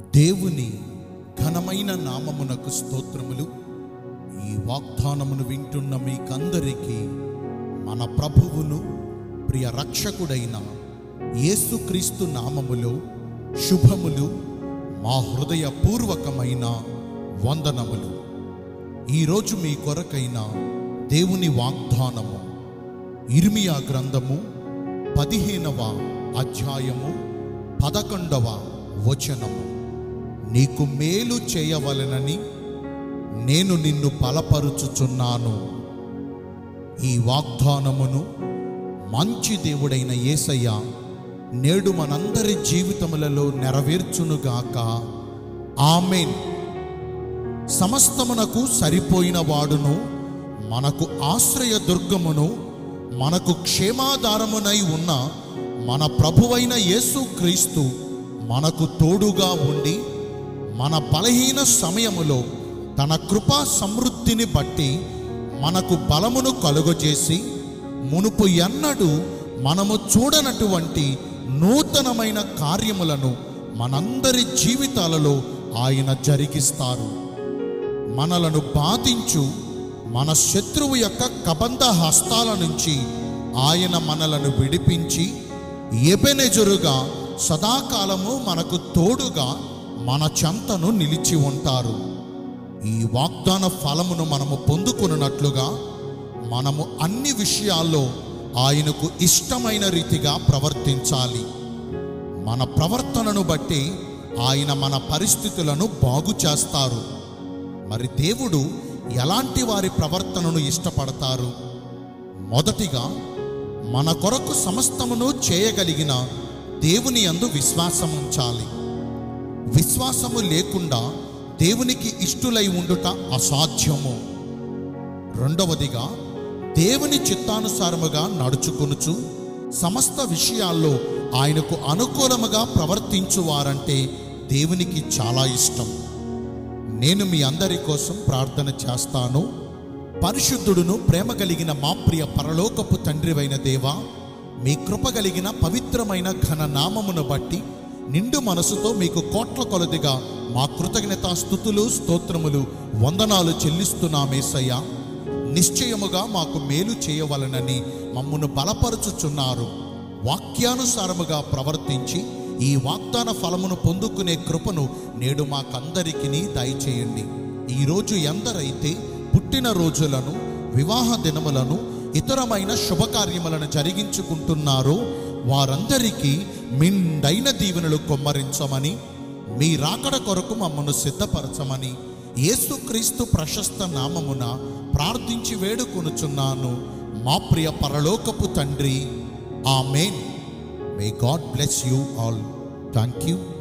దేవుని ఘనమైన నామమునకు స్తోత్రములు ఈ వాగ్దానమును వింటున్న మీకందరికీ మన ప్రభువును ప్రియ రక్షకుడైన యేసుక్రీస్తు నామములో శుభములు మా హృదయపూర్వకమైన వందనములు ఈరోజు మీ కొరకైన దేవుని వాగ్దానము ఇర్మియా గ్రంథము పదిహేనవ అధ్యాయము పదకొండవ వచనము నీకు మేలు చేయవలెనని నేను నిన్ను బలపరుచుచున్నాను ఈ వాగ్దానమును మంచి దేవుడైన యేసయ్య నేడు మనందరి జీవితములలో నెరవేర్చునుగాక ఆమెన్ సమస్తమునకు సరిపోయిన వాడును మనకు ఆశ్రయ దుర్గమును మనకు క్షేమాధారమునై ఉన్న మన ప్రభువైన యేసుక్రీస్తు మనకు తోడుగా ఉండి మన బలహీన సమయములో తన కృపా సమృద్ధిని బట్టి మనకు బలమును కలుగజేసి మునుపు ఎన్నడూ మనము చూడనటువంటి నూతనమైన కార్యములను మనందరి జీవితాలలో ఆయన జరిగిస్తారు మనలను బాధించు మన శత్రువు యొక్క కబంధ హస్తాల నుంచి ఆయన మనలను విడిపించి ఎబెనెజరుగా సదాకాలము మనకు తోడుగా మన చెంతను నిలిచి ఉంటారు ఈ వాగ్దాన ఫలమును మనము పొందుకున్నట్లుగా మనము అన్ని విషయాల్లో ఆయనకు ఇష్టమైన రీతిగా ప్రవర్తించాలి మన ప్రవర్తనను బట్టి ఆయన మన పరిస్థితులను బాగు చేస్తారు మరి దేవుడు ఎలాంటి వారి ప్రవర్తనను ఇష్టపడతారు మొదటిగా మన కొరకు సమస్తమును చేయగలిగిన దేవుని యందు విశ్వాసం ఉంచాలి విశ్వాసము లేకుండా దేవునికి ఇష్టులై ఉండుట అసాధ్యము రెండవదిగా దేవుని చిత్తానుసారముగా నడుచుకొనుచు సమస్త విషయాల్లో ఆయనకు అనుకూలముగా ప్రవర్తించువారంటే దేవునికి చాలా ఇష్టం నేను మీ అందరి కోసం ప్రార్థన చేస్తాను పరిశుద్ధుడును ప్రేమ కలిగిన మా ప్రియ పరలోకపు తండ్రివైన దేవా మీ కృప కలిగిన పవిత్రమైన ఘన నామమును బట్టి నిండు మనసుతో మీకు కోట్ల కొలదిగా మా కృతజ్ఞత స్థుతులు స్తోత్రములు వందనాలు చెల్లిస్తున్నామేసయ్యా నిశ్చయముగా మాకు మేలు చేయవలనని మమ్మను బలపరుచుచున్నారు వాక్యానుసారముగా ప్రవర్తించి ఈ వాగ్దాన ఫలమును పొందుకునే కృపను నేడు మాకందరికీ దయచేయండి ఈరోజు ఎందరైతే పుట్టిన రోజులను వివాహ దినములను ఇతరమైన శుభకార్యములను జరిగించుకుంటున్నారో వారందరికీ మిండైన దీవెనలు కొమ్మరించమని మీ రాకడ కొరకు మమ్మను సిద్ధపరచమని యేసుక్రీస్తు ప్రశస్త నామమున ప్రార్థించి వేడుకొనుచున్నాను మా ప్రియ పరలోకపు తండ్రి ఆమెన్ may God bless you all thank you